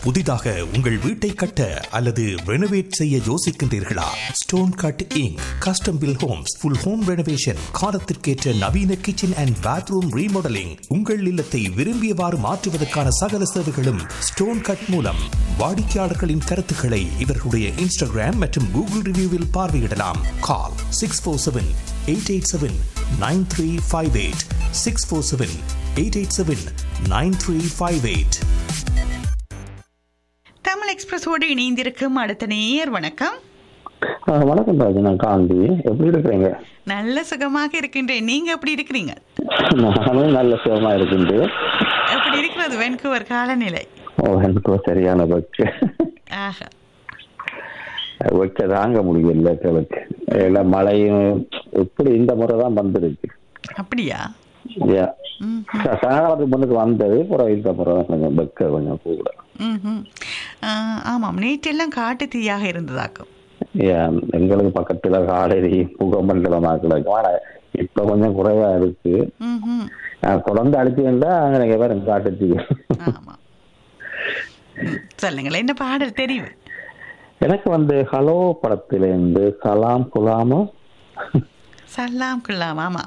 புதிதாக உங்கள் வீட்டை கட்ட அல்லது ரெனோவேட் செய்ய யோசிக்கின்றீர்களா stone cut inc custom built homes full home renovation காலத்திற்கேற்ற நவீன கிச்சன் அண்ட் பாத்ரூம் ரீமாடலிங் உங்கள் இல்லத்தை விரும்பியவாறு மாற்றுவதற்கான சகல சேவைகளும் ஸ்டோன் கட் மூலம் வாடிக்கையாளர்களின் கருத்துக்களை இவர்களுடைய இன்ஸ்டாகிராம் மற்றும் கூகுள் ரிவ்யூவில் பார்வையிடலாம் call six four seven eight eight seven nine three five eight six four seven eight eight seven nine three five eight Tamil எக்ஸ்பிரஸோடு இணைந்திருக்கும் அடுத்த நேயர் வணக்கம் ஆ, வணக்கம் ராஜு நான் காந்தி எப்படி இருக்கிறீங்க நல்ல சுகமாக இருக்கின்றேன் நீங்க எப்படி இருக்கிறீங்க நானும் நல்ல சுகமா இருக்கின்றேன் எப்படி இருக்கிறது வென்கூவர் காலநிலை ஓ எனக்கு ஒரு சரியான வெக்க ஆஹா வெக்க தாங்க முடியல கிழக்கு ஏன்னா மழையும் எப்படி இந்த முறை தான் வந்திருக்கு அப்படியா Yeah. ம் ச- சாயங்காலத்துக்கு முன்னுக்கு வந்தது அப்புறம் இந்த முறை தான் கொஞ்சம் வெக்க கொஞ்சம் கூட ம் ஆமாம் நேற்றெல்லாம் காட்டு தீயாக இருந்ததாக்கும் Yeah, எங்களுக்கு பக்கத்துல காடேரி புகமண்டலமா கிடக்கும் ஆனா இப்ப கொஞ்சம் குறைவா இருக்கு ம் ம் நான் குழந்தை அடிச்சுட்டா அங்க நிறைய பேர் காட்டுச்சு ஆமாம் ம், சொல்லுங்களேன் என்ன பாடல் தெரியும் எனக்கு வந்து ஹலோ படத்திலேருந்து சலாம் குலாமோ சல்லாம் குல்லாம் ஆமா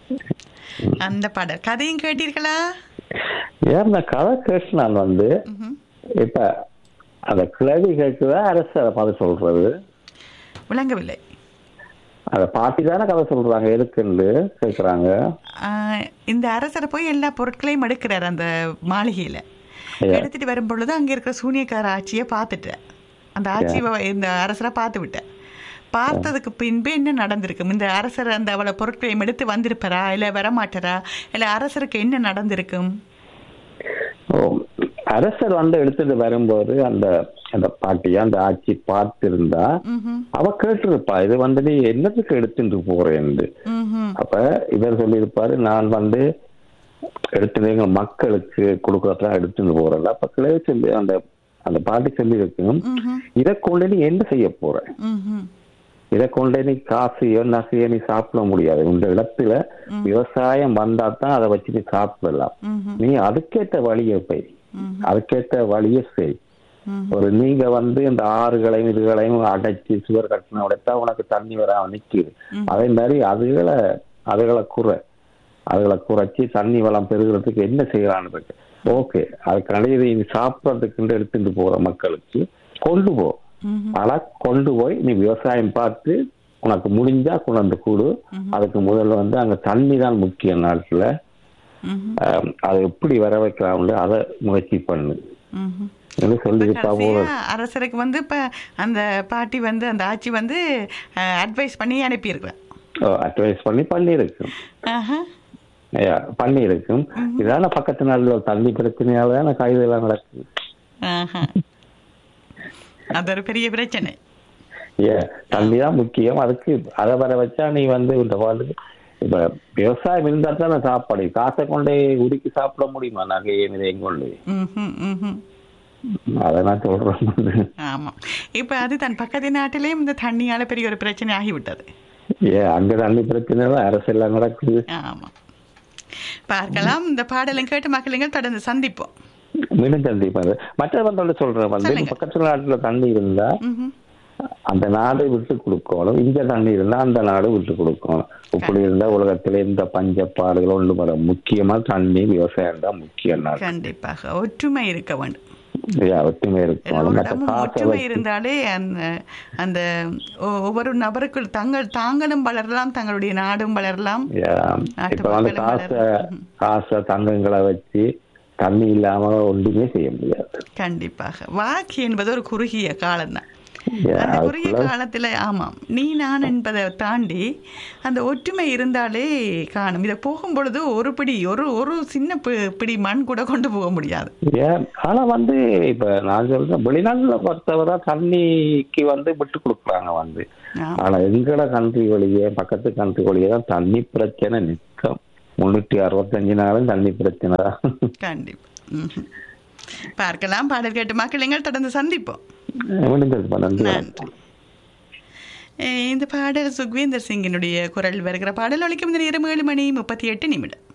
அந்த பாடல் கதையும் கேட்டீர்களா ஏன் நான் கதை கேட்டு நான் வந்து ம்ஹும். இப்ப அந்த கிளவி கேட்குதா அரசு அதை பார்த்து சொல்றது விளங்கவில்லை அந்த பாட்டி தானே கதை சொல்றாங்க எதுக்குன்னு கேக்குறாங்க ஆஹ், இந்த அரசரை போய் எல்லா பொருட்களையும் எடுக்கிறார் அந்த மாளிகையில எடுத்துட்டு வரும் பொழுது அங்க இருக்கிற சூனியக்கார ஆட்சியை பார்த்துட்டேன் அந்த ஆட்சியை இந்த அரசரை பார்த்து விட்டேன் பார்த்ததுக்கு பின்பு என்ன நடந்திருக்கும் இந்த அரசர் அந்த அவளை பொருட்களையும் எடுத்து வந்திருப்பாரா இல்ல வரமாட்டாரா இல்ல அரசருக்கு என்ன நடந்திருக்கும் ஓ அரசர் வந்து எடுத்துட்டு வரும்போது அந்த அந்த பாட்டியா அந்த ஆட்சி பார்த்திருந்தா ம்ஹும். அவ கேட்டிருப்பா இது வந்து நீ என்னத்துக்கு எடுத்துட்டு போறேன்னு ம்ஹும். அப்ப இவர் சொல்லியிருப்பாரு நான் வந்து எடுத்துட்டு எங்க மக்களுக்கு கொடுக்கறதா எடுத்துட்டு போறேன் அப்ப கிளவி சொல்லி அந்த அந்த பாட்டி சொல்லி இருக்கும் ம்ஹும். இதை கொண்டு நீ என்ன செய்ய போற ம்ஹும். இதை கொண்டு நீ காசையோ நகையோ நீ சாப்பிட முடியாது இந்த இடத்துல விவசாயம் வந்தா தான் அதை வச்சு நீ சாப்பிடலாம் ம்ஹும். நீ அதுக்கேற்ற வழியை போய் ம்ஹும். அதுக்கேற்ற வழியை செய் ம்ஹும். ஒரு நீங்க வந்து இந்த ஆறுகளையும் இதுகளையும் அடைச்சி சுவர் கட்டின உடைத்தா உனக்கு தண்ணி வராம நிக்குது அதே மாதிரி அதுகளை அதுகளை குறை அதுகளை குறைச்சி தண்ணி வளம் பெருகிறதுக்கு என்ன செய்யலான்னு இருக்கு ஓகே அதுக்கான இதை நீ சாப்பிட்றதுக்கு எடுத்துட்டு போற மக்களுக்கு கொண்டு போ ம்ஹும். ஆனா கொண்டு போய் நீ விவசாயம் பார்த்து உனக்கு முடிஞ்சா கொண்டாந்து கூடு அதுக்கு முதல்ல வந்து அங்க தண்ணி தான் முக்கிய நாட்டுல ம்ஹும். ஆம், அதை எப்படி வர வைக்கலாம்னு அதை முயற்சி பண்ணு ம்ஹும். என்று சொல்லியிருப்பா போல கடைசியா அரசருக்கு வந்து இப்ப அந்த பாட்டி வந்து அந்த ஆட்சி வந்து அட்வைஸ் பண்ணி அனுப்பியிருக்கிறேன் அட்வைஸ் பண்ணி பண்ணியிருக்கும் ஆஹா. ஐயா, பண்ணியிருக்கும் இதான பக்கத்து நாடுல ஒரு தண்ணி பிரச்சனையால தானே கைது எல்லாம் நடக்குது ஆஹா. அது ஒரு பெரிய பிரச்சனை ஏ தண்ணி தான் முக்கியம் அதுக்கு அதை வர வச்சா நீ வந்து இந்த பாட்டுக்கு இப்ப விவசாயம் இருந்தா தானே சாப்பாடு காசை கொண்டே உருக்கி சாப்பிட முடியுமா நகையை இதையும் கொண்டு ம்ஹும், ம்ஹும். அதை நான் சொல்றேன் ஆமா இப்ப அது தன் பக்கத்து நாட்டிலேயும் இந்த தண்ணியால பெரிய ஒரு பிரச்சனை ஆகிவிட்டது ஏ அங்க தண்ணி பிரச்சனை தான் அரசெல்லாம் நடக்குது ஆமா பார்க்கலாம் இந்த பாடலும் கேட்டு மக்களுங்கள் தொடர்ந்து சந்திப்போம் மீண்டும் சந்திப்பாரு மற்ற வந்து சொல்றேன் வந்து சொல்லுங்க. பக்கத்து நாட்டுல தண்ணி இருந்தா ம்ஹும். அந்த நாடு விட்டு கொடுக்கணும் இங்க தண்ணி இருந்தா அந்த நாடு விட்டு கொடுக்கணும் இப்படி இருந்தா உலகத்துல எந்த பஞ்சப்பாடுகளும் ஒன்று வர முக்கியமா தண்ணி விவசாயம் தான் முக்கிய நாடு கண்டிப்பாக ஒற்றுமை இருக்க வேண்டும் ஐயா, ஒற்றுமை இருக்கணும் மற்ற எல்லோரிடமும் காசை ஒற்றுமை வச்சு இருந்தாலே அந்த அந்த ஒ- ஒவ்வொரு நபருக்குள் தங்கள் தாங்களும் வளரலாம் தங்களுடைய நாடும் வளரலாம் ஐயா, நாட்டு இப்ப வந்து மக்களும் காசை வளரலாம். காசை தங்கங்களை வச்சு தண்ணி இல்லாம ஒன்றுமே செய்ய முடியாது கண்டிப்பாக வாழ்க்கை என்பது ஒரு குறுகிய காலம்தான் ஐயா, அந்த குறுகிய அதுக்குள்ள காலத்துல ஆமாம் நீ நான் என்பதை தாண்டி அந்த ஒற்றுமை இருந்தாலே காணும் இதை போகும்பொழுது ஒரு பிடி ஒரு ஒரு சின்ன பி- பிடி மண் கூட கொண்டு போக முடியாது ஏன் ஆனா வந்து இப்ப நான் சொல்றேன் வெளிநாட்டுல பொறுத்தவரை தண்ணிக்கு வந்து விட்டு கொடுக்குறாங்க வந்து ஆமா. ஆனா எங்கட கண்ட்ரி வழியே பக்கத்து கண்ட்ரி வழியே தான் தண்ணி பிரச்சனை நிற்கும் முன்னூத்தி அறுபத்தஞ்சு நாளும் தண்ணி பிரச்சனை தான் கண்டிப்பா ம்ஹும். பார்க்கலாம் பாடல் கேட்டு மக்கள் தொடர்ந்து சந்திப்போம் முடிஞ்சது நன்றி நன்றி அஹ் இந்த பாடல் சுக்வீந்தர் சிங்கினுடைய குரல் வருகிற பாடல் ஒழிக்கும் இந்த நேரம் ஏழு மணி முப்பத்தி எட்டு நிமிடம்